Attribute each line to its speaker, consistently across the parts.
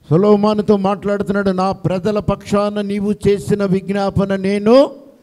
Speaker 1: సొలోమానుతో మాట్లాడుతున్నాడు నా ప్రజల పక్షాన నీవు చేసిన విజ్ఞాపన నేను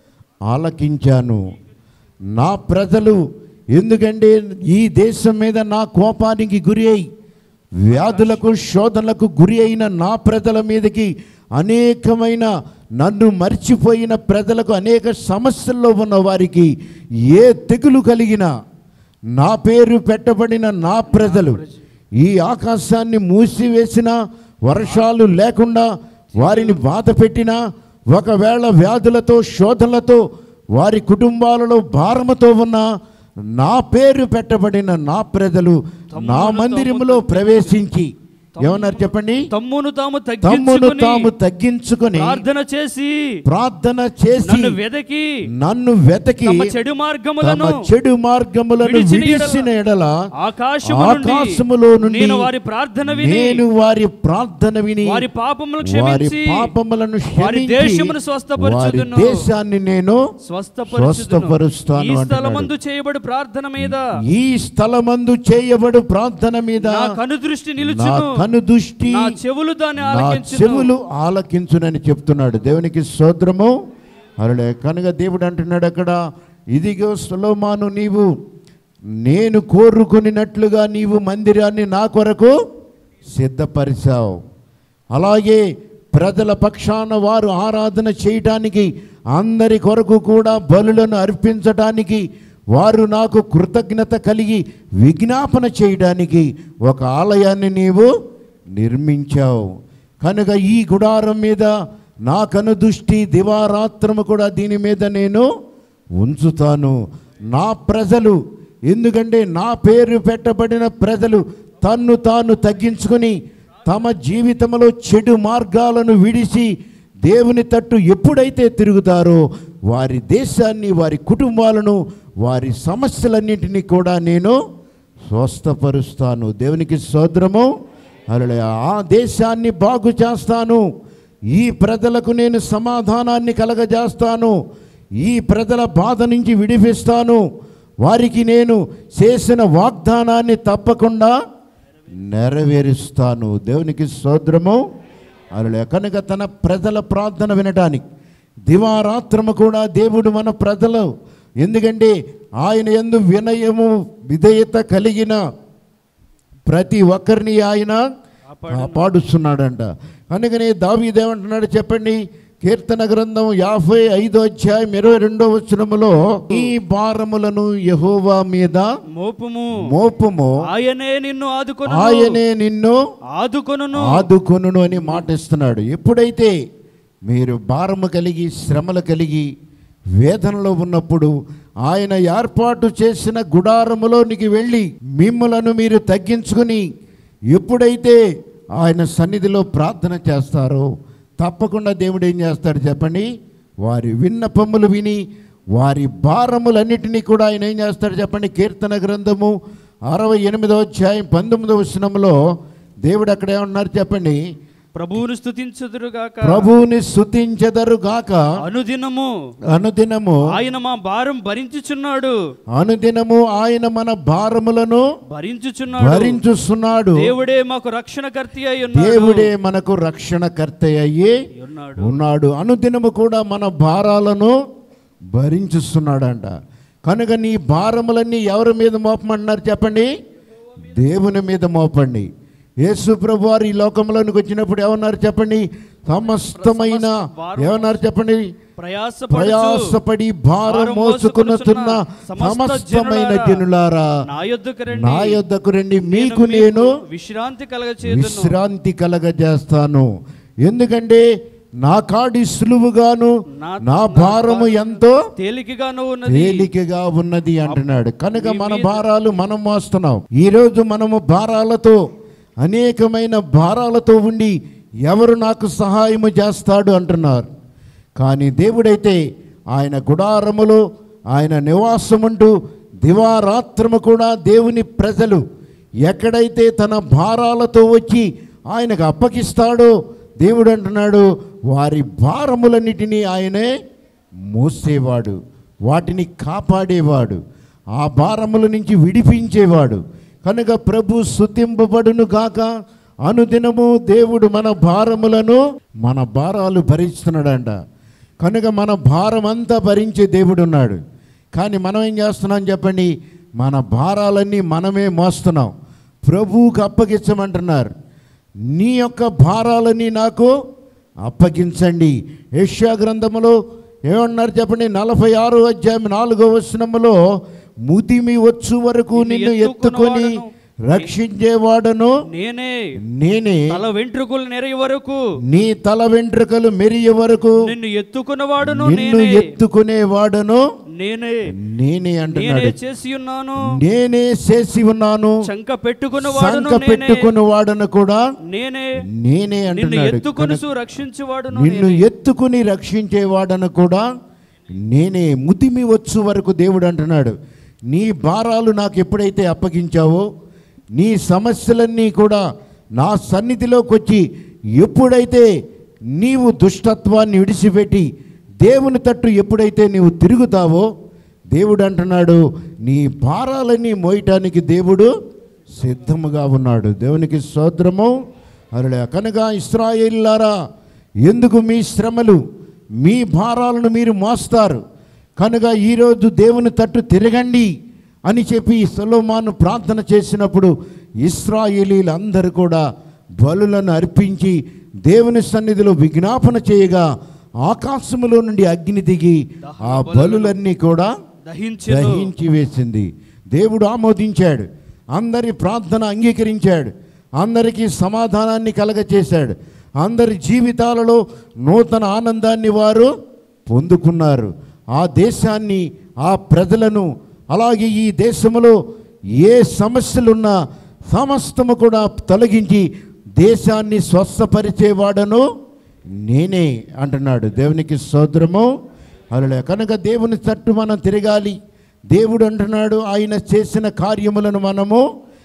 Speaker 1: ఆలకించాను నా ప్రజలు ఎందుకంటే ఈ దేశం మీద నా కోపానికి గురి అయి వ్యాధులకు శోధనలకు గురి అయిన నా ప్రజల మీదకి అనేకమైన నన్ను మర్చిపోయిన ప్రజలకు అనేక సమస్యల్లో ఉన్న వారికి ఏ తెగులు కలిగినా నా పేరు పెట్టబడిన నా ప్రజలు ఈ ఆకాశాన్ని మూసివేసిన వర్షాలు లేకుండా వారిని బాధ పెట్టినా ఒకవేళ వ్యాధులతో శోధనలతో వారి కుటుంబాలలో భారముతో ఉన్న నా పేరు పెట్టబడిన నా ప్రజలు నా మందిరములో ప్రవేశించి ఏమన్నారు చెప్పండి
Speaker 2: తమ్మును తాము
Speaker 1: తమ్మును
Speaker 2: తగ్గించుకొని
Speaker 1: తాము తగ్గించుకొని
Speaker 2: ప్రార్థన చేసి
Speaker 1: ప్రార్థన చేసి
Speaker 2: నన్ను వెదకి
Speaker 1: నన్ను వెతకి
Speaker 2: తమ చెడు
Speaker 1: తమ
Speaker 2: మార్గములను
Speaker 1: చెడు మార్గములను
Speaker 2: విడిచిన
Speaker 1: విడిచిన ఎడల
Speaker 2: ఆకాశము నుండి
Speaker 1: ఆకాశములో నుండి
Speaker 2: నేను వారి ప్రార్థన విని
Speaker 1: నేను వారి ప్రార్థన విని
Speaker 2: వారి పాపములను
Speaker 1: వారి
Speaker 2: క్షమించి
Speaker 1: పాపములను
Speaker 2: వారి
Speaker 1: క్షమించి
Speaker 2: దేశమును
Speaker 1: వారి
Speaker 2: స్వస్థపరచుదును.
Speaker 1: దేశాన్ని నేను
Speaker 2: స్వస్థపరుచుదును.
Speaker 1: స్వస్థపరుస్తాను
Speaker 2: ఈ
Speaker 1: అంటున్నాడు.
Speaker 2: స్థలమందు చేయబడి ప్రార్థన మీద
Speaker 1: ఈ స్థలమందు చేయబడు ప్రార్థన మీద
Speaker 2: నా కనుదృష్టి
Speaker 1: నా
Speaker 2: నిలుచును
Speaker 1: కను దృష్టి
Speaker 2: నా చెవులు దాన్ని
Speaker 1: నా
Speaker 2: ఆలకించును
Speaker 1: చెవులు ఆలకించునని చెప్తున్నాడు దేవునికి స్తోత్రము అరలే కనుక దేవుడు అంటున్నాడు అక్కడ ఇదిగో సులోమాను నీవు నేను కోరుకునినట్లుగా నీవు మందిరాన్ని నా కొరకు సిద్ధపరిచావు అలాగే ప్రజల పక్షాన వారు ఆరాధన చేయటానికి అందరి కొరకు కూడా బలులను అర్పించటానికి వారు నాకు కృతజ్ఞత కలిగి విజ్ఞాపన చేయడానికి ఒక ఆలయాన్ని నీవు నిర్మించావు కనుక ఈ గుడారం మీద నా కను దృష్టి దివారాత్రము కూడా దీని మీద నేను ఉంచుతాను నా ప్రజలు ఎందుకంటే నా పేరు పెట్టబడిన ప్రజలు తన్ను తాను తగ్గించుకొని తమ జీవితంలో చెడు మార్గాలను విడిచి దేవుని తట్టు ఎప్పుడైతే తిరుగుతారో వారి దేశాన్ని వారి కుటుంబాలను వారి సమస్యలన్నింటినీ కూడా నేను స్వస్థపరుస్తాను దేవునికి సోదరము అలా ఆ దేశాన్ని బాగు చేస్తాను ఈ ప్రజలకు నేను సమాధానాన్ని కలగజేస్తాను ఈ ప్రజల బాధ నుంచి విడిపిస్తాను వారికి నేను చేసిన వాగ్దానాన్ని తప్పకుండా నెరవేరుస్తాను దేవునికి సోదరము అలా కనుక తన ప్రజల ప్రార్థన వినటానికి దివారాత్రము కూడా దేవుడు మన ప్రజలు ఎందుకంటే ఆయన ఎందు వినయము విధేయత కలిగిన ప్రతి ఒక్కరిని ఆయన కాపాడుస్తున్నాడంట అందుకని దావీదేమంటున్నాడు చెప్పండి కీర్తన గ్రంథం యాభై ఐదో అధ్యాయం ఇరవై రెండో వచనములో ఈ భారములను యహోవా మీద
Speaker 2: మోపుము
Speaker 1: మోపము
Speaker 2: ఆయనే నిన్ను ఆదుకొను
Speaker 1: ఆయనే నిన్ను
Speaker 2: ఆదుకొనును
Speaker 1: ఆదుకొనును అని మాటిస్తున్నాడు ఎప్పుడైతే మీరు భారము కలిగి శ్రమలు కలిగి వేదనలో ఉన్నప్పుడు ఆయన ఏర్పాటు చేసిన గుడారములోనికి వెళ్ళి మిమ్మలను మీరు తగ్గించుకుని ఎప్పుడైతే ఆయన సన్నిధిలో ప్రార్థన చేస్తారో తప్పకుండా దేవుడు ఏం చేస్తాడు చెప్పండి వారి విన్నపములు విని వారి భారములన్నిటినీ కూడా ఆయన ఏం చేస్తాడు చెప్పండి కీర్తన గ్రంథము అరవై ఎనిమిదవ అధ్యాయం పంతొమ్మిదవ వచనంలో దేవుడు అక్కడ ఏమన్నారు చెప్పండి
Speaker 2: ప్రభువును స్తుతించుదురుగాక
Speaker 1: ప్రభువుని స్థుతించెదరు గాక
Speaker 2: అనుదినము
Speaker 1: అనుదినము
Speaker 2: ఆయన మా భారం భరించుచున్నాడు
Speaker 1: అనుదినము ఆయన మన భారములను
Speaker 2: భరించుచున్నాడు
Speaker 1: భరించుస్తున్నాడు
Speaker 2: దేవుడే మాకు రక్షణకర్తి అయి ఉన్నాడు
Speaker 1: దేవుడే మనకు రక్షణకర్త అయ్యి
Speaker 2: ఉన్నాడు
Speaker 1: ఉన్నాడు అనుదినము కూడా మన భారాలను భరించుస్తున్నాడంట కనుక నీ భారములన్నీ ఎవరి మీద మోపమంటున్నారు చెప్పండి దేవుని మీద మోపండి యేసు ప్రభు వారు ఈ లోకంలోనికి వచ్చినప్పుడు ఏమన్నారు చెప్పండి సమస్తమైన ఏమన్నారు చెప్పండి
Speaker 2: ప్రయాసపడుచు
Speaker 1: ప్రయాసపడి భారం మోసుకున్నతున్న సమస్తమైన జనులారా
Speaker 2: నా యొద్దకు రండి
Speaker 1: నా యొద్దకు రండి మీకు నేను
Speaker 2: విశ్రాంతి కలగచేదును
Speaker 1: విశ్రాంతి కలగజేస్తాను ఎందుకంటే నా కాడి సులువుగాను
Speaker 2: నా-
Speaker 1: నా భారము ఎంతో
Speaker 2: తేలికగాను ఉన్నది
Speaker 1: తేలికగా ఉన్నది అంటున్నాడు కనుక మన భారాలు మనం మోస్తున్నాం ఈరోజు మనము భారాలతో అనేకమైన భారాలతో ఉండి ఎవరు నాకు సహాయము చేస్తాడు అంటున్నారు కానీ దేవుడైతే ఆయన గుడారములో ఆయన నివాసముంటూ దివారాత్రము కూడా దేవుని ప్రజలు ఎక్కడైతే తన భారాలతో వచ్చి ఆయనకు అప్పగిస్తాడో దేవుడు అంటున్నాడు వారి భారములన్నిటినీ ఆయనే మోసేవాడు వాటిని కాపాడేవాడు ఆ భారముల నుంచి విడిపించేవాడు కనుక ప్రభు స్థుతింపబడును గాక అనుదినము దేవుడు మన భారములను మన భారాలు భరిస్తున్నాడంట కనుక మన భారం అంతా భరించే దేవుడు ఉన్నాడు కానీ మనం ఏం చేస్తున్నాం చెప్పండి మన భారాలన్నీ మనమే మోస్తున్నాం ప్రభువుకు అప్పగించమంటున్నారు నీ యొక్క భారాలని నాకు అప్పగించండి యెషయా గ్రంథములో ఏమన్నారు చెప్పండి నలభై ఆరో అధ్యాయం నాలుగో వచనములో ముదిమి వచ్చు వరకు నిన్ను ఎత్తుకొని రక్షించేవాడను
Speaker 2: నేనే
Speaker 1: నేనే
Speaker 2: తల వెంట్రుకలు నెరయ వరకు
Speaker 1: నీ తల వెంట్రుకలు మెరియ వరకు
Speaker 2: నిన్ను ఎత్తుకున్నవాడును
Speaker 1: నిన్ను
Speaker 2: నేనే
Speaker 1: ఎత్తుకునేవాడను
Speaker 2: నేనే
Speaker 1: నేనే
Speaker 2: నేనే
Speaker 1: అంటున్నాడు
Speaker 2: చేసి ఉన్నాను
Speaker 1: నేనే చేసి ఉన్నాను
Speaker 2: శంక పెట్టుకున్నవాడును
Speaker 1: సంక
Speaker 2: నేనే
Speaker 1: పెట్టుకుని వాడను కూడా
Speaker 2: నేనే
Speaker 1: నేనే
Speaker 2: నిన్ను
Speaker 1: అంటున్నాడు
Speaker 2: ఎత్తుకొనుసు రక్షించువాడును
Speaker 1: నిన్ను ఎత్తుకుని రక్షించేవాడను కూడా నేనే ముదిమి వచ్చు వరకు దేవుడు అంటున్నాడు నీ భారాలు నాకు ఎప్పుడైతే అప్పగించావో నీ సమస్యలన్నీ కూడా నా సన్నిధిలోకి వచ్చి ఎప్పుడైతే నీవు దుష్టత్వాన్ని విడిచిపెట్టి దేవుని తట్టు ఎప్పుడైతే నీవు తిరుగుతావో దేవుడు అంటున్నాడు నీ భారాలన్నీ మోయటానికి దేవుడు సిద్ధముగా ఉన్నాడు దేవునికి స్తోత్రము అరుడే కనుక ఇస్రాయేల్లారా ఎందుకు మీ శ్రమలు మీ భారాలను మీరు మోస్తారు కనుక ఈరోజు దేవుని తట్టు తిరగండి అని చెప్పి సొలోమాను ప్రార్థన చేసినప్పుడు ఇస్రాయేలీలందరూ కూడా బలులను అర్పించి దేవుని సన్నిధిలో విజ్ఞాపన చేయగా ఆకాశములో నుండి అగ్ని దిగి ఆ బలులన్నీ కూడా
Speaker 2: దహించెను
Speaker 1: దహించి వేసింది దేవుడు ఆమోదించాడు అందరి ప్రార్థన అంగీకరించాడు అందరికీ సమాధానాన్ని కలగచేశాడు అందరి జీవితాలలో నూతన ఆనందాన్ని వారు పొందుకున్నారు ఆ దేశాన్ని ఆ ప్రజలను అలాగే ఈ దేశంలో ఏ సమస్యలున్నా సమస్తము కూడా తొలగించి దేశాన్ని స్వస్థపరిచేవాడను నేనే అంటున్నాడు దేవునికి సోదరము అలా కనుక దేవుని తట్టు మనం తిరగాలి దేవుడు అంటున్నాడు ఆయన చేసిన కార్యములను మనము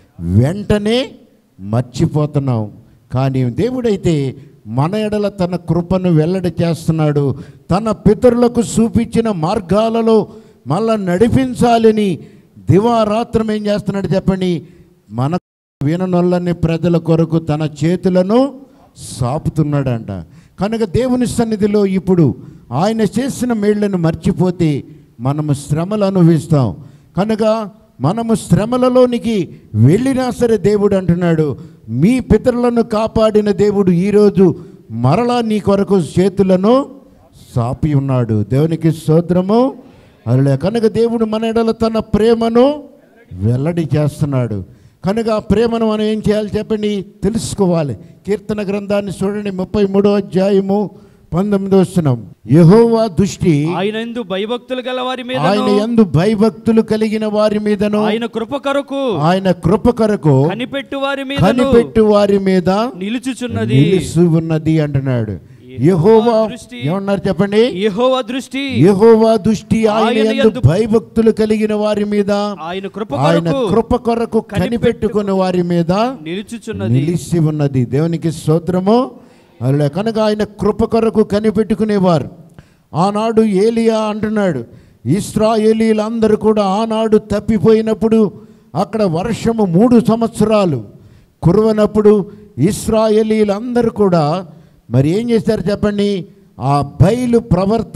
Speaker 1: వెంటనే మర్చిపోతున్నాం కానీ దేవుడైతే మన ఎడల తన కృపను వెల్లడి చేస్తున్నాడు తన పితరులకు చూపించిన మార్గాలలో మళ్ళా నడిపించాలని దివారాత్రం ఏం చేస్తున్నాడు చెప్పండి మన విననొల్లని ప్రజల కొరకు తన చేతులను సాపుతున్నాడంట కనుక దేవుని సన్నిధిలో ఇప్పుడు ఆయన చేసిన మేళ్లను మర్చిపోతే మనము శ్రమలు అనుభవిస్తాం కనుక మనము శ్రమలలోనికి వెళ్ళినా సరే దేవుడు అంటున్నాడు మీ పితరులను కాపాడిన దేవుడు ఈరోజు మరలా నీ కొరకు చేతులను సాపి ఉన్నాడు దేవునికి స్తోత్రము అలా కనుక దేవుడు మన ఎడల తన ప్రేమను వెల్లడి చేస్తున్నాడు కనుక ఆ ప్రేమను మనం ఏం చేయాలి చెప్పండి తెలుసుకోవాలి కీర్తన గ్రంథాన్ని చూడండి ముప్పై మూడో అధ్యాయము పంతొమ్మిదో వస్తున్నాం యహోవా దృష్టి
Speaker 2: ఆయన ఎందు భయభక్తులు గల వారి మీద
Speaker 1: ఆయన యందు భయభక్తులు కలిగిన వారి మీదను
Speaker 2: ఆయన కృప కొరకు
Speaker 1: ఆయన కృప కొరకు
Speaker 2: కనిపెట్టు వారి మీద
Speaker 1: కనిపెట్టు వారి మీద
Speaker 2: నిలుచుచున్నది
Speaker 1: నిలుసు ఉన్నది అంటున్నాడు యహోవా
Speaker 2: దృష్టి
Speaker 1: ఏమన్నారు చెప్పండి
Speaker 2: యెహోవా దృష్టి
Speaker 1: యహోవా దృష్టి ఆయన
Speaker 2: ఆయన
Speaker 1: యందు
Speaker 2: యందు
Speaker 1: భయభక్తులు కలిగిన వారి మీద
Speaker 2: ఆయన కృప
Speaker 1: ఆయన
Speaker 2: కొరకు
Speaker 1: కృప కొరకు కనిపెట్టుకుని వారి మీద
Speaker 2: నిలుచుచున్నది
Speaker 1: నిలిచి ఉన్నది దేవునికి స్తోత్రము అలా కనుక ఆయన కృప కొరకు కనిపెట్టుకునేవారు ఆనాడు ఏలియా అంటున్నాడు ఇస్రాయేలీలందరూ కూడా ఆనాడు తప్పిపోయినప్పుడు అక్కడ వర్షము మూడు సంవత్సరాలు కురవనప్పుడు ఇస్రాయేలీలందరూ కూడా మరి ఏం చేశారు చెప్పండి ఆ బయలు ప్రవర్త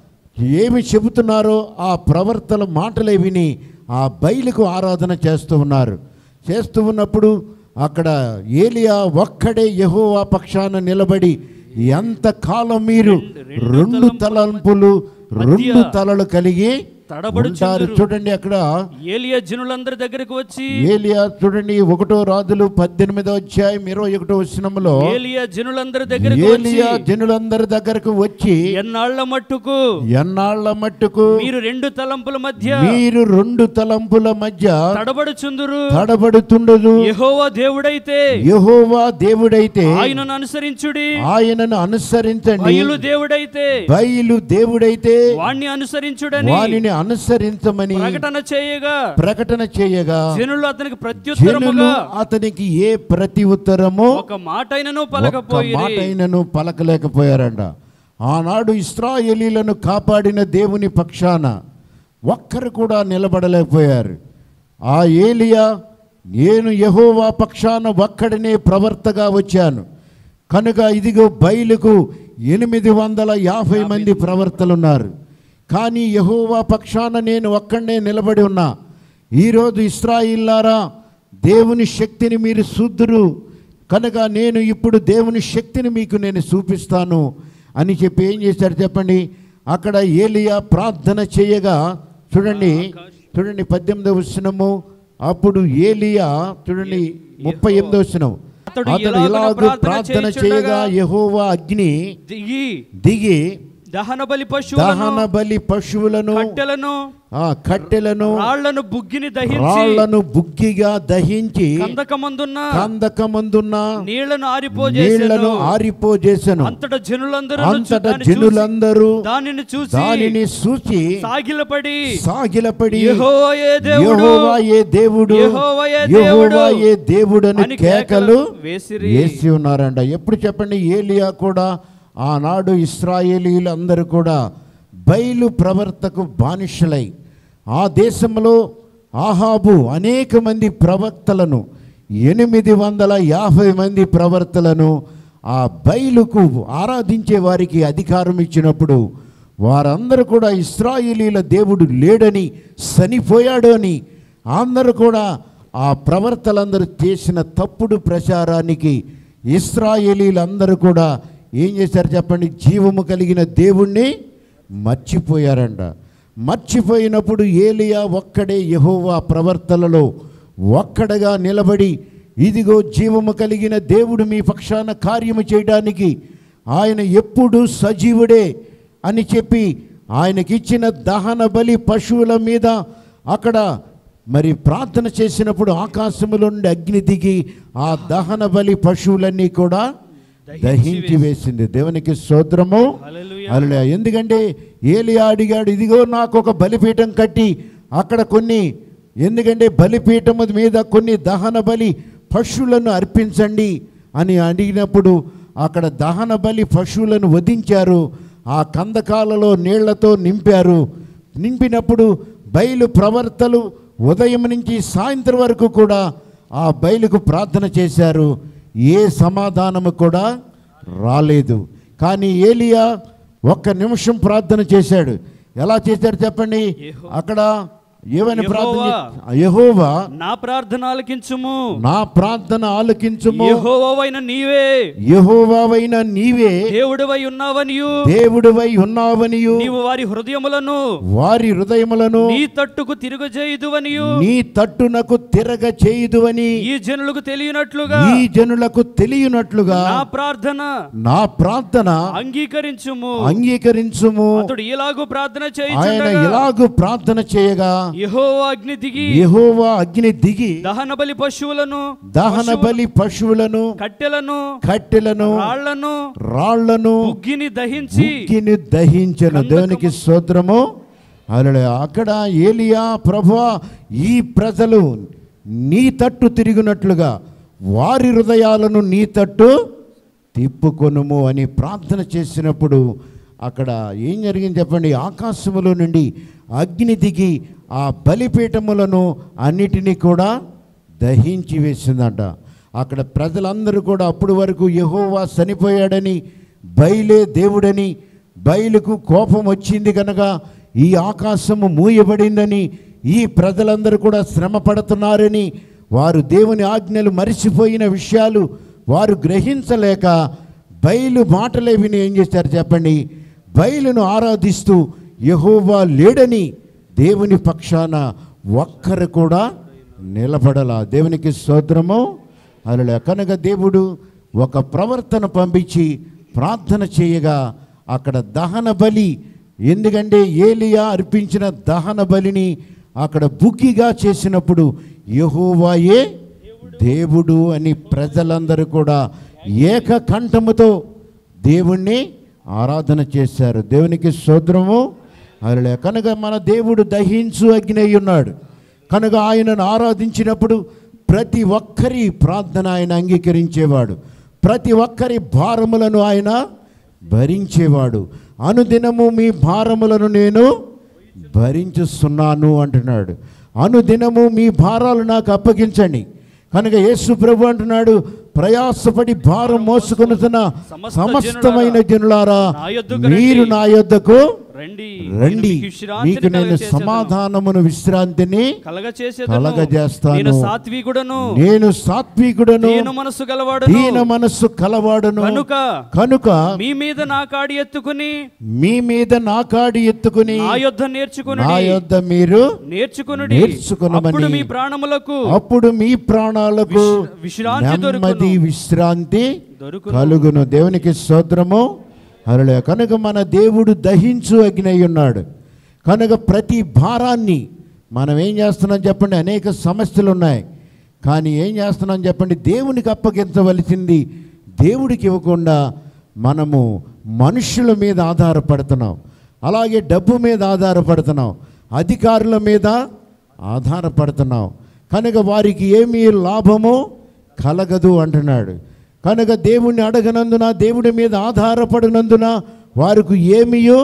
Speaker 1: ఏమి చెబుతున్నారో ఆ ప్రవర్తన మాటలే విని ఆ బయలుకు ఆరాధన చేస్తూ ఉన్నారు చేస్తూ ఉన్నప్పుడు అక్కడ ఏలియా ఒక్కడే యెహోవా పక్షాన నిలబడి ఎంత కాలం మీరు రెండు తలంపులు రెండు తలలు కలిగి ఉంటారు చూడండి అక్కడ
Speaker 2: ఏలియా జనులందరి దగ్గరకు వచ్చి
Speaker 1: ఏలియా చూడండి ఒకటో రాజులు పద్దెనిమిదో అధ్యాయం ఇరవై ఒకటో వచనములో
Speaker 2: ఏలియా జనులందరి దగ్గరకు వచ్చి
Speaker 1: ఏలియా జనులందరి దగ్గరకు వచ్చి
Speaker 2: ఎన్నాళ్ల మట్టుకు
Speaker 1: ఎన్నాళ్ల మట్టుకు
Speaker 2: మీరు రెండు తలంపుల మధ్య
Speaker 1: మీరు రెండు తలంపుల మధ్య
Speaker 2: తడబడుచుందురు
Speaker 1: తడబడుతుండదు
Speaker 2: యెహోవా దేవుడైతే
Speaker 1: యెహోవా దేవుడైతే
Speaker 2: ఆయనను అనుసరించుడి
Speaker 1: ఆయనను అనుసరించండి
Speaker 2: బయలు దేవుడైతే
Speaker 1: బయలు దేవుడైతే
Speaker 2: వాణ్ణి అనుసరించుడని
Speaker 1: వానిని అనుసరించమని
Speaker 2: ప్రకటన చేయగా
Speaker 1: ప్రకటన చేయగా
Speaker 2: జనులు అతనికి
Speaker 1: జనులు
Speaker 2: ప్రత్యుత్తరముగా
Speaker 1: అతనికి ఏ ప్రతి ఉత్తరము
Speaker 2: ఒక మాట అయినను
Speaker 1: ఒక్క
Speaker 2: పలకపోయి
Speaker 1: మాట అయినను పలకలేకపోయారంట ఆనాడు ఇస్రాయేలీలను కాపాడిన దేవుని పక్షాన ఒక్కరు కూడా నిలబడలేకపోయారు ఆ ఏలియా నేను యహోవా పక్షాన ఒక్కడినే ప్రవర్తగా వచ్చాను కనుక ఇదిగో బయలుకు ఎనిమిది వందల యాభై మంది ప్రవర్తలు ఉన్నారు కానీ యహోవా పక్షాన నేను ఒక్కడనే నిలబడి ఉన్నా ఈరోజు ఇస్రాయిల్లారా దేవుని శక్తిని మీరు శూద్రురు కనుక నేను ఇప్పుడు దేవుని శక్తిని మీకు నేను చూపిస్తాను అని చెప్పి ఏం చేశారు చెప్పండి అక్కడ ఏలియా ప్రార్థన చేయగా చూడండి చూడండి పద్దెనిమిదవ వచనము అప్పుడు ఏలియా చూడండి ముప్పై ఎనిమిదవ వచనం
Speaker 2: అతడు
Speaker 1: అతడు
Speaker 2: ఇలాగున
Speaker 1: ఇలాగ
Speaker 2: ప్రార్థన
Speaker 1: ప్రార్థన
Speaker 2: చేయుచుండగా
Speaker 1: చేయగా యెహోవా అగ్ని
Speaker 2: దిగి
Speaker 1: దిగి
Speaker 2: దహన బలి
Speaker 1: దహన
Speaker 2: పశువులను
Speaker 1: బలి పశువులను
Speaker 2: కట్టెలను
Speaker 1: ఆ కట్టెలను
Speaker 2: రాళ్లను బుగ్గిని దహించి
Speaker 1: రాళ్లను బుగ్గిగా దహించి
Speaker 2: కందకమందున్న
Speaker 1: కందకమందున్న
Speaker 2: నీళ్లను ఆరిపోజేసెను
Speaker 1: నీళ్లను ఆరిపోజేసను
Speaker 2: అంతట జనులందరూ
Speaker 1: అంతట
Speaker 2: దాన్ని చూసి-
Speaker 1: జనులందరూ
Speaker 2: దానిని చూసి
Speaker 1: దానిని చూచి
Speaker 2: సాగిలపడి
Speaker 1: సాగిలపడి
Speaker 2: యెహోవాయే దేవుడు
Speaker 1: యెహోవా ఏ దేవుడు
Speaker 2: యెహోవాయే
Speaker 1: యెహోవా
Speaker 2: దేవుడు
Speaker 1: ఏ దేవుడని
Speaker 2: అని
Speaker 1: కేకలు
Speaker 2: వేసిరి
Speaker 1: వేసి ఉన్నారంట ఎప్పుడు చెప్పండి ఏలియా కూడా ఆనాడు ఇస్రాయేలీలు అందరూ కూడా బయలు ప్రవర్తకు బానిసలై ఆ దేశంలో ఆహాబు అనేక మంది ప్రవక్తలను ఎనిమిది వందల యాభై మంది ప్రవర్తలను ఆ బయలుకు ఆరాధించే వారికి అధికారం ఇచ్చినప్పుడు వారందరూ కూడా ఇస్రాయేలీల దేవుడు లేడని చనిపోయాడు అని అందరూ కూడా ఆ ప్రవర్తలందరూ చేసిన తప్పుడు ప్రచారానికి ఇస్రాయేలీలందరూ కూడా ఏం చేశారు చెప్పండి జీవము కలిగిన దేవుణ్ణి మర్చిపోయారంట మర్చిపోయినప్పుడు ఏలియా ఒక్కడే యెహోవా ప్రవర్తనలో ఒక్కడగా నిలబడి ఇదిగో జీవము కలిగిన దేవుడు మీ పక్షాన కార్యము చేయడానికి ఆయన ఎప్పుడు సజీవుడే అని చెప్పి ఆయనకిచ్చిన దహన బలి పశువుల మీద అక్కడ మరి ప్రార్థన చేసినప్పుడు ఆకాశములో నుండి అగ్ని దిగి ఆ దహన బలి పశువులన్నీ కూడా దహించి వేసింది దేవునికి స్తోత్రము
Speaker 2: హల్లెలూయా.
Speaker 1: అలా ఎందుకంటే ఏలియా అడిగాడు ఇదిగో నాకు ఒక బలిపీఠం కట్టి అక్కడ కొన్ని ఎందుకంటే బలిపీఠము మీద కొన్ని దహన బలి పశువులను అర్పించండి అని అడిగినప్పుడు అక్కడ దహన బలి పశువులను వధించారు ఆ కందకాలలో నీళ్లతో నింపారు నింపినప్పుడు బయలు ప్రవర్తలు ఉదయం నుంచి సాయంత్రం వరకు కూడా ఆ బయలుకు ప్రార్థన చేశారు ఏ సమాధానము కూడా రాలేదు కానీ ఏలియా ఒక్క నిమిషం ప్రార్థన చేశాడు ఎలా చేశాడు చెప్పండి అక్కడ ఏమని ప్రార్థన చే- యెహోవా
Speaker 2: నా ప్రార్థన ఆలకించుము
Speaker 1: నా ప్రార్థన ఆలకించుము
Speaker 2: యెహోవావైన నీవే
Speaker 1: యెహోవావైన నీవే
Speaker 2: దేవుడివై ఉన్నావనియు
Speaker 1: దేవుడివై ఉన్నావనియు
Speaker 2: నీవు వారి హృదయములను
Speaker 1: వారి హృదయములను
Speaker 2: నీ తట్టుకు తిరుగుజేయుదువనియు
Speaker 1: నీ తట్టునకు తిరగ చేయుదువని
Speaker 2: ఈ జనులకు తెలియనట్లుగా
Speaker 1: ఈ జనులకు తెలియనట్లుగా
Speaker 2: నా ప్రార్థన
Speaker 1: నా ప్రార్థన
Speaker 2: అంగీకరించుము
Speaker 1: అంగీకరించుము
Speaker 2: అతడు ఇలాగూ ప్రార్థన
Speaker 1: ఆయన
Speaker 2: చేయుచుండగా
Speaker 1: ఇలాగు ప్రార్థన చేయగా
Speaker 2: యెహోవా అగ్ని దిగి
Speaker 1: యెహోవా అగ్ని దిగి
Speaker 2: దహన బలి పశువులను
Speaker 1: దహన బలి పశువులను
Speaker 2: కట్టెలను
Speaker 1: కట్టెలను
Speaker 2: రాళ్లను
Speaker 1: రాళ్లను
Speaker 2: బుగ్గిని దహించి
Speaker 1: బుగ్గిని దహించను దేవునికి స్తోత్రము అలా అక్కడ ఏలియా ప్రభువా ఈ ప్రజలు నీ తట్టు తిరిగినట్లుగా వారి హృదయాలను నీ తట్టు తిప్పుకొనుము అని ప్రార్థన చేసినప్పుడు అక్కడ ఏం జరిగింది చెప్పండి ఆకాశములో నుండి అగ్ని దిగి ఆ బలిపీఠములను అన్నిటినీ కూడా దహించి వేసిందంట అక్కడ ప్రజలందరూ కూడా అప్పుడు వరకు యెహోవా చనిపోయాడని బయలే దేవుడని బయలుకు కోపం వచ్చింది కనుక ఈ ఆకాశము మూయబడిందని ఈ ప్రజలందరూ కూడా శ్రమ పడుతున్నారని వారు దేవుని ఆజ్ఞలు మరిచిపోయిన విషయాలు వారు గ్రహించలేక బయలు మాటలే విని ఏం చేశారు చెప్పండి బయలును ఆరాధిస్తూ యెహోవా లేడని దేవుని పక్షాన ఒక్కరు కూడా నిలబడలా దేవునికి స్తోత్రము అలా కనుక దేవుడు ఒక ప్రవర్తన పంపించి ప్రార్థన చేయగా అక్కడ దహన బలి ఎందుకంటే ఏలియా అర్పించిన దహన బలిని అక్కడ బుగ్గిగా చేసినప్పుడు యెహోవాయే దేవుడు అని ప్రజలందరూ కూడా ఏకకంఠముతో దేవుణ్ణి ఆరాధన చేశారు దేవునికి స్తోత్రము అలా కనుక మన దేవుడు దహించు అగ్ని అయి ఉన్నాడు కనుక ఆయనను ఆరాధించినప్పుడు ప్రతి ఒక్కరి ప్రార్థన ఆయన అంగీకరించేవాడు ప్రతి ఒక్కరి భారములను ఆయన భరించేవాడు అనుదినము మీ భారములను నేను భరించుస్తున్నాను అంటున్నాడు అనుదినము మీ భారాలు నాకు అప్పగించండి కనుక యేసు ప్రభు అంటున్నాడు ప్రయాసపడి భారం మోసుకొనుతున్న
Speaker 2: సమస్త
Speaker 1: సమస్తమైన జనులారా
Speaker 2: నా యొద్దకు
Speaker 1: మీరు
Speaker 2: రండి.
Speaker 1: నా యొద్దకు
Speaker 2: రండి
Speaker 1: రండి
Speaker 2: నేను మీకు విశ్రాంతిని
Speaker 1: మీకు నేను
Speaker 2: కలగచేసేదను.
Speaker 1: సమాధానమును విశ్రాంతిని
Speaker 2: కలగచేసేదను.
Speaker 1: కలగజేస్తాను.
Speaker 2: నేను సాత్వికుడను
Speaker 1: నేను సాత్వికుడను
Speaker 2: దీన మనస్సు గలవాడను
Speaker 1: దీన మనస్సు కలవాడను
Speaker 2: కనుక
Speaker 1: కనుక
Speaker 2: మీ మీద నా కాడి ఎత్తుకుని
Speaker 1: మీ మీద నా కాడి ఎత్తుకుని
Speaker 2: నా యొద్ద నేర్చుకుని
Speaker 1: నా యొద్ద మీరు
Speaker 2: నేర్చుకునుడి
Speaker 1: నేర్చుకొనమని.
Speaker 2: అప్పుడు మీ ప్రాణములకు
Speaker 1: అప్పుడు మీ ప్రాణాలకు
Speaker 2: విశ్ర- విశ్రాంతి
Speaker 1: నెమ్మది
Speaker 2: దొరుకును.
Speaker 1: విశ్రాంతి
Speaker 2: దొరుకును.
Speaker 1: కలుగును దేవునికి స్తోత్రము అరలే కనుక మన దేవుడు దహించు అగ్ని అయి ఉన్నాడు కనుక ప్రతి భారాన్ని మనం ఏం చేస్తున్నాం చెప్పండి అనేక సమస్యలు ఉన్నాయి కానీ ఏం చేస్తున్నాం చెప్పండి దేవునికి అప్పగించవలసింది దేవుడికి ఇవ్వకుండా మనము మనుషుల మీద ఆధారపడుతున్నాం అలాగే డబ్బు మీద ఆధారపడుతున్నాం అధికారుల మీద ఆధారపడుతున్నాం కనుక వారికి ఏమీ లాభము కలగదు అంటున్నాడు కనుక దేవుణ్ణి అడగనందున దేవుడి మీద ఆధారపడినందున వారికి ఏమీయో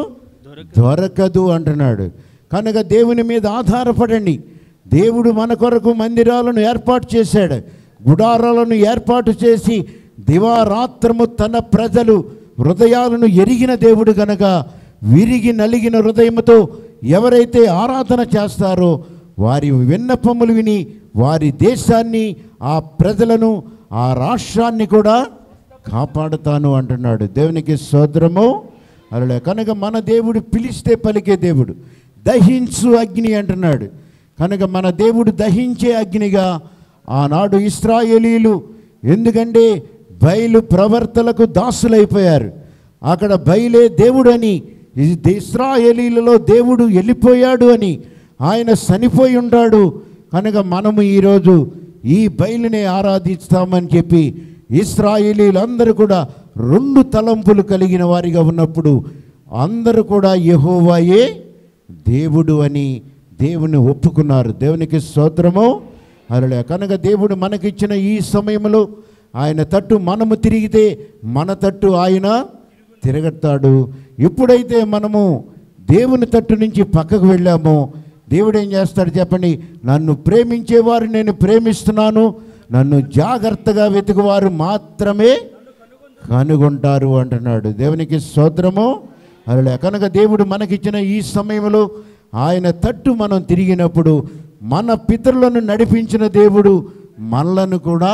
Speaker 1: దొరకదు అంటున్నాడు కనుక దేవుని మీద ఆధారపడండి దేవుడు మన కొరకు మందిరాలను ఏర్పాటు చేశాడు గుడారాలను ఏర్పాటు చేసి దివారాత్రము తన ప్రజలు హృదయాలను ఎరిగిన దేవుడు గనక విరిగి నలిగిన హృదయముతో ఎవరైతే ఆరాధన చేస్తారో వారి విన్నపములు విని వారి దేశాన్ని ఆ ప్రజలను ఆ రాష్ట్రాన్ని కూడా కాపాడుతాను అంటున్నాడు దేవునికి సోదరము అలా కనుక మన దేవుడు పిలిస్తే పలికే దేవుడు దహించు అగ్ని అంటున్నాడు కనుక మన దేవుడు దహించే అగ్నిగా ఆనాడు ఇస్రాయేలీలు ఎందుకంటే బయలు ప్రవర్తలకు దాసులైపోయారు అక్కడ బయలే దేవుడు అని ఇది ఇస్రాయేలీలలో దేవుడు వెళ్ళిపోయాడు అని ఆయన చనిపోయి ఉంటాడు కనుక మనము ఈరోజు ఈ బయలునే ఆరాధిస్తామని చెప్పి ఇస్రాయేలీలందరూ కూడా రెండు తలంపులు కలిగిన వారిగా ఉన్నప్పుడు అందరూ కూడా యెహోవాయే దేవుడు అని దేవుని ఒప్పుకున్నారు దేవునికి స్తోత్రము అరలే కనుక దేవుడు మనకిచ్చిన ఈ సమయంలో ఆయన తట్టు మనము తిరిగితే మన తట్టు ఆయన తిరగతాడు ఎప్పుడైతే మనము దేవుని తట్టు నుంచి పక్కకు వెళ్ళామో దేవుడు ఏం చేస్తాడు చెప్పండి నన్ను ప్రేమించేవారు నేను ప్రేమిస్తున్నాను నన్ను జాగ్రత్తగా వెతుకువారు మాత్రమే కనుగొంటారు అంటున్నాడు దేవునికి స్తోత్రము అలా కనుక దేవుడు మనకిచ్చిన ఈ సమయంలో ఆయన తట్టు మనం తిరిగినప్పుడు మన పితరులను నడిపించిన దేవుడు మనలను కూడా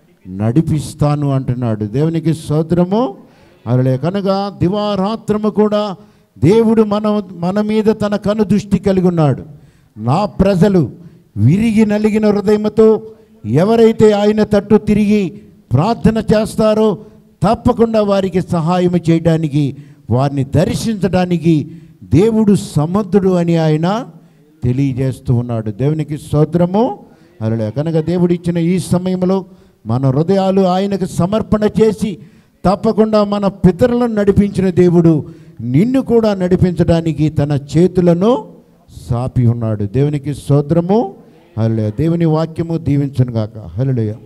Speaker 1: నడిపిస్తాను అంటున్నాడు దేవునికి స్తోత్రము అలా కనుక దివారాత్రము కూడా దేవుడు మన మన మీద తన కను దృష్టి కలిగి ఉన్నాడు నా ప్రజలు విరిగి నలిగిన హృదయముతో ఎవరైతే ఆయన తట్టు తిరిగి ప్రార్థన చేస్తారో తప్పకుండా వారికి సహాయం చేయడానికి వారిని దర్శించడానికి దేవుడు సమర్థుడు అని ఆయన తెలియజేస్తూ ఉన్నాడు దేవునికి స్తోత్రము అలా కనుక దేవుడు ఇచ్చిన ఈ సమయంలో మన హృదయాలు ఆయనకు సమర్పణ చేసి తప్పకుండా మన పితరులను నడిపించిన దేవుడు నిన్ను కూడా నడిపించడానికి తన చేతులను సాపి ఉన్నాడు దేవునికి స్తోత్రము హల్లెలూయా దేవుని వాక్యము దీవించును గాక హల్లెలూయా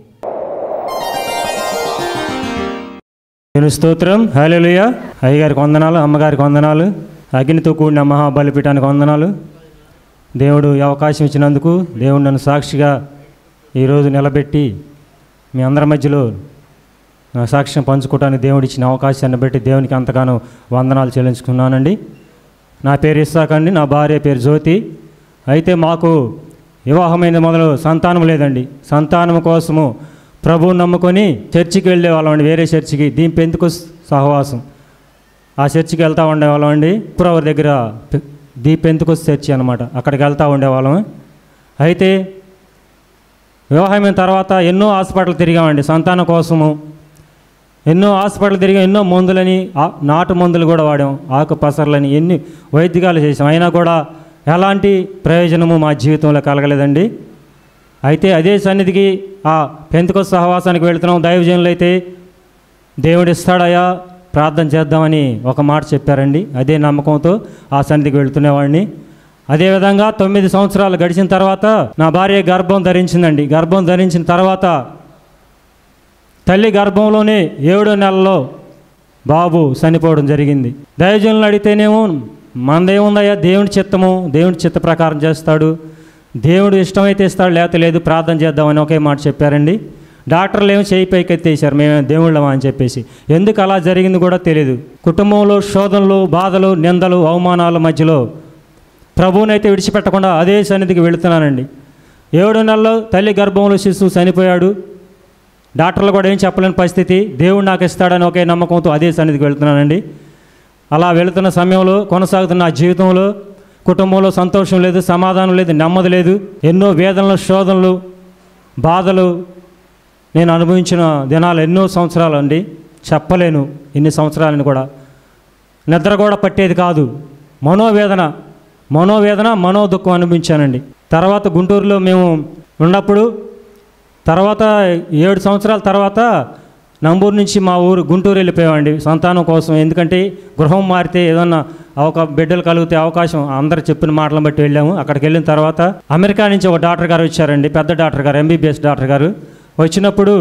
Speaker 3: నేను స్తోత్రం హాలేలుయ అయ్యగారికి వందనాలు అమ్మగారికి వందనాలు అగ్నితో కూడిన మహాబలిపీఠానికి వందనాలు దేవుడు ఈ అవకాశం ఇచ్చినందుకు దేవుడు నన్ను సాక్షిగా ఈరోజు నిలబెట్టి మీ అందరి మధ్యలో నా సాక్ష్యం పంచుకోవడానికి దేవుడు ఇచ్చిన అవకాశాన్ని బట్టి దేవునికి అంతగానో వందనాలు చెల్లించుకున్నానండి నా పేరు ఇస్సాక్ అండి నా భార్య పేరు జ్యోతి అయితే మాకు వివాహమైన మొదలు సంతానం లేదండి సంతానం కోసము ప్రభువు నమ్ముకొని చర్చికి వెళ్ళే వాళ్ళమండి వేరే చర్చికి దీని పెందుకు సహవాసం ఆ చర్చికి వెళ్తూ ఉండేవాళ్ళం అండి పురవర్ దగ్గర పె- దీ పెంతుకొస్ చర్చి అనమాట అక్కడికి వెళ్తూ ఉండేవాళ్ళం అయితే వివాహమైన తర్వాత ఎన్నో హాస్పిటల్ తిరిగామండి సంతానం కోసము ఎన్నో హాస్పిటల్ తిరిగి ఎన్నో మందులని ఆ- నాటు మందులు కూడా వాడాం ఆకు పసర్లని ఎన్ని వైద్యాలు చేసాం అయినా కూడా ఎలాంటి ప్రయోజనము మా జీవితంలో కలగలేదండి అయితే అదే సన్నిధికి ఆ పెంతుకొ సహవాసానికి వెళుతున్నాం దైవజనులు అయితే దేవుడు ఇస్తాడయా ప్రార్థన చేద్దామని ఒక మాట చెప్పారండి అదే నమ్మకంతో ఆ సన్నిధికి వెళుతునేవాడిని అదేవిధంగా తొమ్మిది సంవత్సరాలు గడిచిన తర్వాత నా భార్య గర్భం ధరించిందండి గర్భం ధరించిన తర్వాత తల్లి గర్భంలోనే ఏడో నెలలో బాబు చనిపోవడం జరిగింది దైవజనులు అడిగితేనేమో మనదేముందయ్యా దేవుని చిత్తము దేవుని చిత్త ప్రకారం చేస్తాడు దేవుడు ఇష్టమైతే ఇస్తాడు లేకపోతే లేదు ప్రార్థన చేద్దామని ఒకే మాట చెప్పారండి డాక్టర్లు ఏమో చేయి పైకి ఎత్తేసారు మేము దేవుళ్ళమా అని చెప్పేసి ఎందుకు అలా జరిగింది కూడా తెలియదు కుటుంబంలో శోధనలు బాధలు నిందలు అవమానాల మధ్యలో ప్రభువునైతే విడిచిపెట్టకుండా అదే సన్నిధికి వెళుతున్నానండి ఏడు నెలల్లో తల్లి గర్భంలో శిశువు చనిపోయాడు డాక్టర్లు కూడా ఏం చెప్పలేని పరిస్థితి దేవుడు నాకు ఇస్తాడని ఒకే నమ్మకంతో అదే సన్నిధికి వెళ్తున్నానండి అలా వెళుతున్న సమయంలో కొనసాగుతున్న నా జీవితంలో కుటుంబంలో సంతోషం లేదు సమాధానం లేదు నెమ్మది లేదు ఎన్నో వేదనలు శోధనలు బాధలు నేను అనుభవించిన దినాలు ఎన్నో సంవత్సరాలు అండి చెప్పలేను ఎన్ని సంవత్సరాలని కూడా నిద్ర కూడా పట్టేది కాదు మనోవేదన మనోవేదన మనో దుఃఖం అనిపించానండి తర్వాత గుంటూరులో మేము ఉన్నప్పుడు తర్వాత ఏడు సంవత్సరాల తర్వాత నంబూరు నుంచి మా ఊరు గుంటూరు వెళ్ళిపోయామండి సంతానం కోసం ఎందుకంటే గృహం మారితే ఏదన్నా అవకా బిడ్డలు కలిగితే అవకాశం అందరు చెప్పిన మాటలను బట్టి వెళ్ళాము అక్కడికి వెళ్ళిన తర్వాత అమెరికా నుంచి ఒక డాక్టర్ గారు వచ్చారండి పెద్ద డాక్టర్ గారు ఎంబీబీఎస్ డాక్టర్ గారు వచ్చినప్పుడు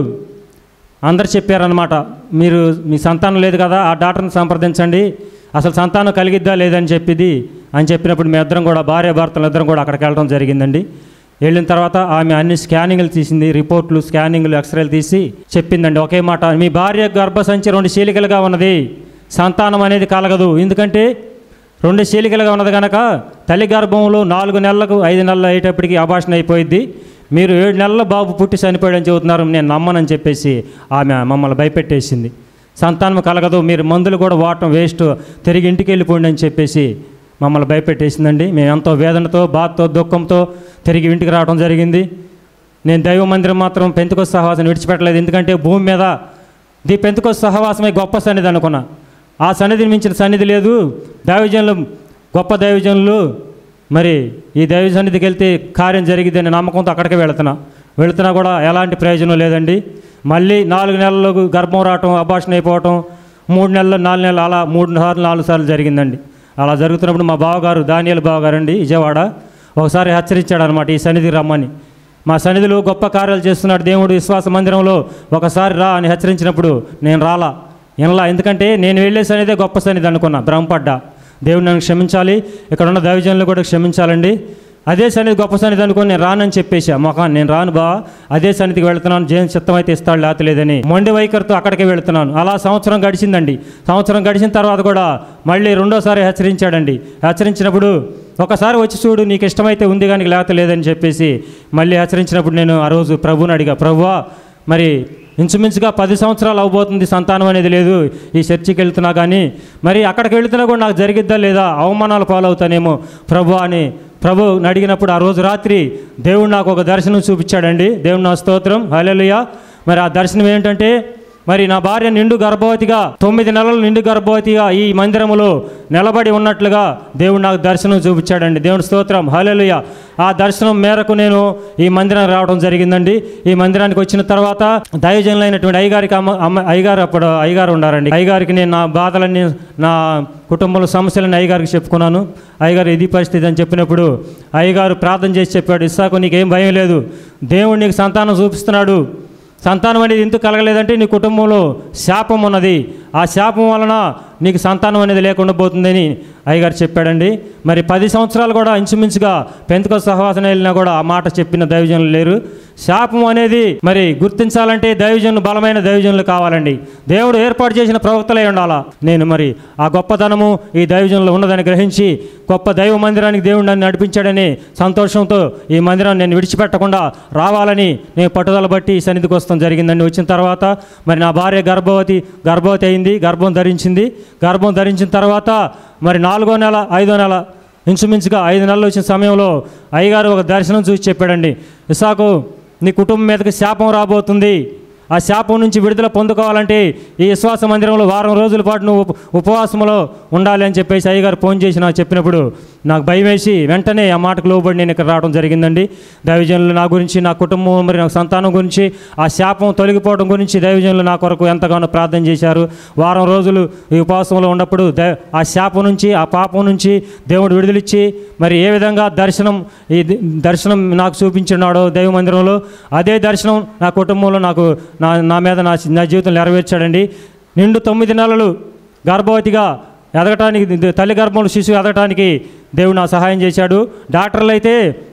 Speaker 3: అందరు చెప్పారనమాట మీరు మీ సంతానం లేదు కదా ఆ డాక్టర్ని సంప్రదించండి అసలు సంతానం కలిగిద్దా లేదని చెప్పిది అని చెప్పినప్పుడు మీ ఇద్దరం కూడా భార్య భర్తలు ఇద్దరం కూడా అక్కడికి వెళ్ళడం జరిగిందండి వెళ్ళిన తర్వాత ఆమె అన్ని స్కానింగ్లు తీసింది రిపోర్ట్లు స్కానింగ్లు ఎక్స్రేలు తీసి చెప్పిందండి ఒకే మాట మీ భార్య గర్భసంచి రెండు చీలికలుగా ఉన్నది సంతానం అనేది కలగదు ఎందుకంటే రెండు చీలికలుగా ఉన్నది కనుక తల్లి గర్భంలో నాలుగు నెలలకు ఐదు నెలలు అయ్యేటప్పటికి అభాషణ అయిపోయింది మీరు ఏడు నెలల బాబు పుట్టి చనిపోయాడని చెబుతున్నారు నేను నమ్మనని చెప్పేసి ఆమె మమ్మల్ని భయపెట్టేసింది సంతానం కలగదు మీరు మందులు కూడా వాడటం వేస్ట్ తిరిగి ఇంటికి వెళ్ళిపోండి అని చెప్పేసి మమ్మల్ని భయపెట్టేసిందండి మేము ఎంతో వేదనతో బాధతో దుఃఖంతో తిరిగి ఇంటికి రావడం జరిగింది నేను దైవ మందిరం మాత్రం పెంతుకొస్త సహవాసం విడిచిపెట్టలేదు ఎందుకంటే భూమి మీద ది పెంతుకొస్త సహవాసమే గొప్ప సన్నిధి అనుకున్నా ఆ సన్నిధిని మించిన సన్నిధి లేదు దైవజనులు గొప్ప దైవజనులు మరి ఈ దైవ సన్నిధికి వెళ్తే కార్యం జరిగిద్ది అనే నమ్మకంతో అక్కడికే వెళుతున్నా వెళుతున్నా కూడా ఎలాంటి ప్రయోజనం లేదండి మళ్ళీ నాలుగు నెలలు గర్భం రావటం అభాషణ అయిపోవటం మూడు నెలలు నాలుగు నెలలు అలా మూడు సార్లు నాలుగు సార్లు జరిగిందండి అలా జరుగుతున్నప్పుడు మా బావగారు దానియాల బావగారు అండి విజయవాడ ఒకసారి హెచ్చరించాడు అనమాట ఈ సన్నిధికి రమ్మని మా సన్నిధిలో గొప్ప కార్యాలు చేస్తున్నాడు దేవుడు విశ్వాస మందిరంలో ఒకసారి రా అని హెచ్చరించినప్పుడు నేను రాలా వినలా ఎందుకంటే నేను వెళ్ళే సన్నిధే గొప్ప సన్నిధి అనుకున్నా భ్రమపడ్డా దేవుడు నన్ను క్షమించాలి ఇక్కడ ఉన్న దైవజనులు కూడా క్షమించాలండి అదే సన్నిధి గొప్ప సన్నిధి అనుకుని నేను రానని చెప్పేసా మొఖాన్ని నేను రాను బా అదే సన్నిధికి వెళ్తున్నాను జైన్ చిత్తం అయితే ఇస్తాడు లేత లేదని మొండి వైఖరితో అక్కడికే వెళ్తున్నాను అలా సంవత్సరం గడిచిందండి సంవత్సరం గడిచిన తర్వాత కూడా మళ్ళీ రెండోసారి హెచ్చరించాడండి హెచ్చరించినప్పుడు ఒకసారి వచ్చి చూడు నీకు ఇష్టమైతే ఉంది కానీ లేత లేదని చెప్పేసి మళ్ళీ హెచ్చరించినప్పుడు నేను ఆ రోజు ప్రభువుని అడిగా ప్రభువా మరి ఇంచుమించుగా పది సంవత్సరాలు అవబోతుంది సంతానం అనేది లేదు ఈ చర్చికి వెళ్తున్నా కానీ మరి అక్కడికి వెళ్తున్నా కూడా నాకు జరిగిద్దా లేదా అవమానాలు పాలవుతానేమో ప్రభు అని ప్రభు అడిగినప్పుడు ఆ రోజు రాత్రి దేవుడు నాకు ఒక దర్శనం చూపించాడండి దేవుడు నా స్తోత్రం హల్లెలూయా మరి ఆ దర్శనం ఏంటంటే మరి నా భార్య నిండు గర్భవతిగా తొమ్మిది నెలలు నిండు గర్భవతిగా ఈ మందిరములో నిలబడి ఉన్నట్లుగా దేవుడు నాకు దర్శనం చూపించాడండి దేవుని స్తోత్రం హల్లెలూయా ఆ దర్శనం మేరకు నేను ఈ మందిరానికి రావడం జరిగిందండి ఈ మందిరానికి వచ్చిన తర్వాత దైవజనులైనటువంటి అయ్యగారికి అమ్మ అమ్మ అయ్యగారు అప్పుడు అయ్యగారు ఉండారండి అయ్యగారికి నేను నా బాధలన్నీ నా కుటుంబంలో సమస్యలని అయ్యగారికి చెప్పుకున్నాను అయ్యగారు ఇది పరిస్థితి అని చెప్పినప్పుడు అయ్యగారు ప్రార్థన చేసి చెప్పాడు ఇస్సాకు నీకేం భయం లేదు దేవుడు నీకు సంతానం చూపిస్తున్నాడు సంతానం అనేది ఎందుకు కలగలేదంటే నీ కుటుంబంలో శాపం ఉన్నది ఆ శాపం వలన నీకు సంతానం అనేది లేకుండా పోతుందని అయ్యగారు చెప్పాడండి మరి పది సంవత్సరాలు కూడా ఇంచుమించుగా పెంతుక సహవాసన వెళ్ళినా కూడా ఆ మాట చెప్పిన దైవజనులు లేరు శాపం అనేది మరి గుర్తించాలంటే దైవజనులు బలమైన దైవజనులు కావాలండి దేవుడు ఏర్పాటు చేసిన ప్రవక్తలే ఉండాలా నేను మరి ఆ గొప్పతనము ఈ దైవజనులు ఉన్నదని గ్రహించి గొప్ప దైవ మందిరానికి దేవుడు నన్ను నడిపించాడని సంతోషంతో ఈ మందిరాన్ని నేను విడిచిపెట్టకుండా రావాలని నేను పట్టుదల బట్టి ఈ సన్నిధికి వస్తాం జరిగిందండి వచ్చిన తర్వాత మరి నా భార్య గర్భవతి గర్భవతి అయింది గర్భం ధరించింది గర్భం ధరించిన తర్వాత మరి నాలుగో నెల ఐదో నెల ఇంచుమించుగా ఐదు నెలలు వచ్చిన సమయంలో అయ్యగారు ఒక దర్శనం చూసి చెప్పాడండి ఇసాకు నీ కుటుంబం మీదకి శాపం రాబోతుంది ఆ శాపం నుంచి విడుదల పొందుకోవాలంటే ఈ విశ్వాస మందిరంలో వారం రోజుల పాటు నువ్వు ఉప- ఉపవాసంలో ఉండాలి అని చెప్పేసి అయ్యగారు ఫోన్ చేసి నాకు చెప్పినప్పుడు నాకు భయం వేసి వెంటనే ఆ మాటకు లోబడి నేను ఇక్కడ రావడం జరిగిందండి దైవజనులు నా గురించి నా కుటుంబం మరి నా సంతానం గురించి ఆ శాపం తొలగిపోవడం గురించి దైవజనులు నా కొరకు ఎంతగానో ప్రార్థన చేశారు వారం రోజులు ఈ ఉపవాసంలో ఉన్నప్పుడు ద ఆ శాపం నుంచి ఆ పాపం నుంచి దేవుడు విడుదలిచ్చి మరి ఏ విధంగా దర్శనం ఈ ది- దర్శనం నాకు చూపించున్నాడో దైవ మందిరంలో అదే దర్శనం నా కుటుంబంలో నాకు నా నా మీద నా నా జీవితం నెరవేర్చాడండి నిండు తొమ్మిది నెలలు గర్భవతిగా ఎదగటానికి ది- తల్లి గర్భంలో శిశువు ఎదగటానికి దేవుడు నా సహాయం చేశాడు డాక్టర్లు అయితే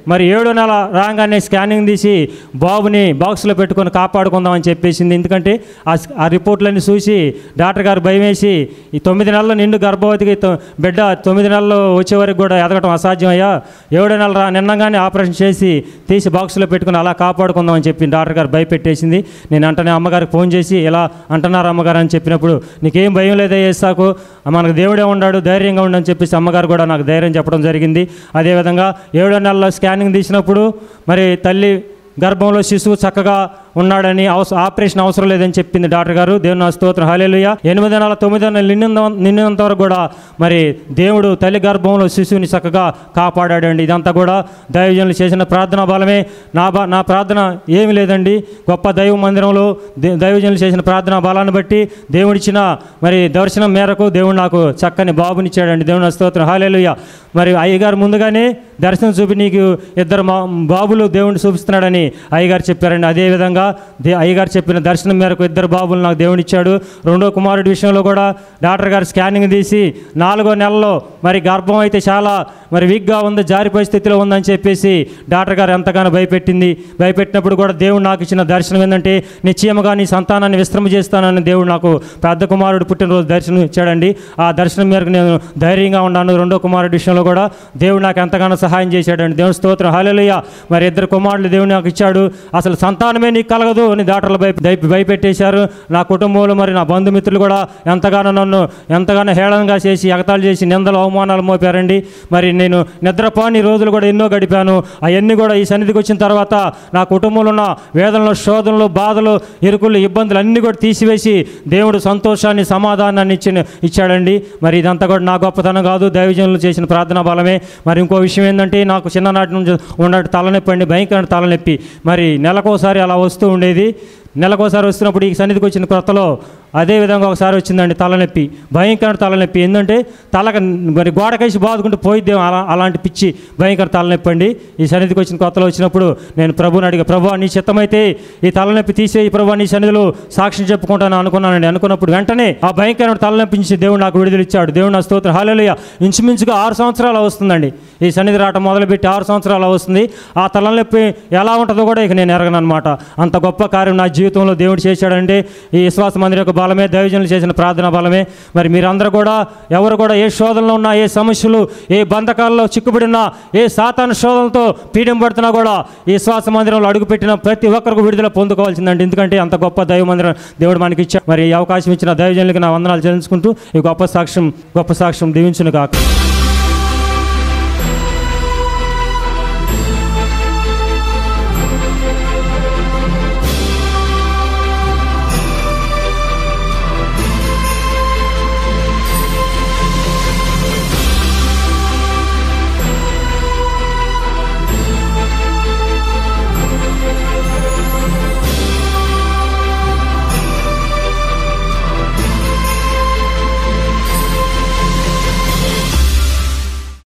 Speaker 3: మరి ఏడో నెల రాగానే స్కానింగ్ తీసి బాబుని బాక్స్లో పెట్టుకొని కాపాడుకుందామని చెప్పేసింది ఎందుకంటే ఆ స్- ఆ రిపోర్ట్లన్నీ చూసి డాక్టర్ గారు భయం వేసి ఈ తొమ్మిది నెలల నిండు గర్భవతికి తొ- బిడ్డ తొమ్మిది నెలలు వచ్చే వరకు కూడా ఎదగటం అసాధ్యం అయ్యా ఏడో నెల రా నిన్నగానే ఆపరేషన్ చేసి తీసి బాక్స్లో పెట్టుకుని అలా కాపాడుకుందామని చెప్పి డాక్టర్ గారు భయపెట్టేసింది నేను వెంటనే అమ్మగారికి ఫోన్ చేసి ఇలా అంటున్నారు అమ్మగారు అని చెప్పినప్పుడు నీకేం భయం లేదా ఏసాకు మనకు దేవుడే ఉన్నాడు ధైర్యంగా ఉండని చెప్పేసి అమ్మగారు కూడా నాకు ధైర్యం చెప్పడం జరిగింది అదేవిధంగా ఏడో నెలలో స్కానింగ్ తీసినప్పుడు మరి తల్లి గర్భంలో శిశువు చక్కగా ఉన్నాడని అవస ఆపరేషన్ అవసరం లేదని చెప్పింది డాక్టర్ గారు దేవుని నా స్తోత్రం హాలేలుయ ఎనిమిది నెలల తొమ్మిది నెలలు నిన్నంత నిన్నంత వరకు కూడా మరి దేవుడు తల్లి గర్భంలో శిశువుని చక్కగా కాపాడాడండి ఇదంతా కూడా దైవజనులు చేసిన ప్రార్థనా బలమే నా బా నా ప్రార్థన ఏమి లేదండి గొప్ప దైవ మందిరంలో దే- దైవజనులు చేసిన ప్రార్థనా బలాన్ని బట్టి దేవుడిచ్చిన మరి దర్శనం మేరకు దేవుడు నాకు చక్కని బాబునిచ్చాడండి దేవుని నా స్తోత్రం హాలేలుయ మరి అయ్యగారు ముందుగానే దర్శనం చూపి నీకు ఇద్దరు మా బాబులు దేవుడిని చూపిస్తున్నాడని అయ్యగారు చెప్పారండి అదేవిధంగా దే అయ్యగారు చెప్పిన దర్శనం మేరకు ఇద్దరు బాబులు నాకు దేవుని ఇచ్చాడు రెండో కుమారుడి విషయంలో కూడా డాక్టర్ గారు స్కానింగ్ తీసి నాలుగో నెలలో మరి గర్భం అయితే చాలా మరి వీక్గా ఉంది జారిపోయే స్థితిలో ఉందని చెప్పేసి డాక్టర్ గారు ఎంతగానో భయపెట్టింది భయపెట్టినప్పుడు కూడా దేవుడు నాకు ఇచ్చిన దర్శనం ఏంటంటే నిశ్చయముగా నీ సంతానాన్ని విశ్రమ చేస్తానని దేవుడు నాకు పెద్ద కుమారుడు పుట్టినరోజు దర్శనం ఇచ్చాడండి ఆ దర్శనం మేరకు నేను ధైర్యంగా ఉన్నాను రెండో కుమారుడి విషయంలో కూడా దేవుడు నాకు ఎంతగానో సహాయం చేశాడండి దేవుని స్తోత్రం హల్లెలూయ మరి ఇద్దరు కుమారులు దేవుడు నాకు ఇచ్చాడు అసలు సంతానమే నీకు కలగదు అని డాక్టర్లు భయ భయ- భయపెట్టేశారు నా కుటుంబంలో మరి నా బంధుమిత్రులు కూడా ఎంతగానో నన్ను ఎంతగానో హేళనగా చేసి ఎగతాళి చేసి నిందలు అవమానాలు మోపారండి మరి నేను నిద్రపోని రోజులు కూడా ఎన్నో గడిపాను అవన్నీ కూడా ఈ సన్నిధికి వచ్చిన తర్వాత నా కుటుంబంలో ఉన్న వేదనలు శోధనలు బాధలు ఇరుకులు ఇబ్బందులు అన్నీ కూడా తీసివేసి దేవుడు సంతోషాన్ని సమాధానాన్ని ఇచ్చిన ఇచ్చాడండి మరి ఇదంతా కూడా నా గొప్పతనం కాదు దైవజనులు చేసిన ప్రార్థనా బలమే మరి ఇంకో విషయం ఏంటంటే నాకు చిన్ననాటి నుంచి ఉన్నట్టు తలనొప్పి అండి భయంకరమైన తలనొప్పి మరి నెలకోసారి అలా వస్తూ ఉండేది నెలకోసారి వస్తున్నప్పుడు ఈ సన్నిధికి వచ్చిన కొత్తలో అదే విధంగా ఒకసారి వచ్చిందండి తలనొప్పి భయంకర తలనొప్పి ఏంటంటే తలక మరి గోడకేసి బాదుకుంటూ పోయిద్దేమో అలా అలాంటి పిచ్చి భయంకర తలనొప్పి అండి ఈ సన్నిధికి వచ్చిన కొత్తలో వచ్చినప్పుడు నేను ప్రభుని అడిగా ప్రభు నీ చిత్తమైతే ఈ తలనొప్పి తీసేయి ప్రభు నీ సన్నిధిలో సాక్ష్యం చెప్పుకుంటాను అనుకున్నానండి అనుకున్నప్పుడు వెంటనే ఆ భయంకరమైన తలనొప్పి నుంచి దేవుడు నాకు విడుదల ఇచ్చాడు దేవుడు నా స్తోత్రం హాలేలుయ ఇంచుమించుగా ఆరు సంవత్సరాలు వస్తుందండి ఈ సన్నిధి రావటం మొదలుపెట్టి ఆరు సంవత్సరాలు వస్తుంది ఆ తలనొప్పి ఎలా ఉంటుందో కూడా ఇక నేను ఎరగను అనమాట అంత గొప్ప కార్యం నా జీవితంలో దేవుడు చేశాడంటే ఈ విశ్వాస మందిరం యొక్క బలమే దైవజనులు చేసిన ప్రార్థన బలమే మరి మీరందరూ కూడా ఎవరు కూడా ఏ శోధనలో ఉన్నా ఏ సమస్యలు ఏ బంధకాల్లో చిక్కుబడినా ఏ సాతాను శోధనతో పీడింపడుతున్నా కూడా ఈ విశ్వాస మందిరంలో అడుగుపెట్టిన ప్రతి ఒక్కరికి విడుదల పొందుకోవాల్సిందండి ఎందుకంటే అంత గొప్ప దైవ మందిరం దేవుడు మనకి ఇచ్చా మరి ఈ అవకాశం ఇచ్చిన దైవజనులకి నా వందనాలు చెల్లించుకుంటూ ఈ గొప్ప సాక్ష్యం గొప్ప సాక్ష్యం దీవించును కాక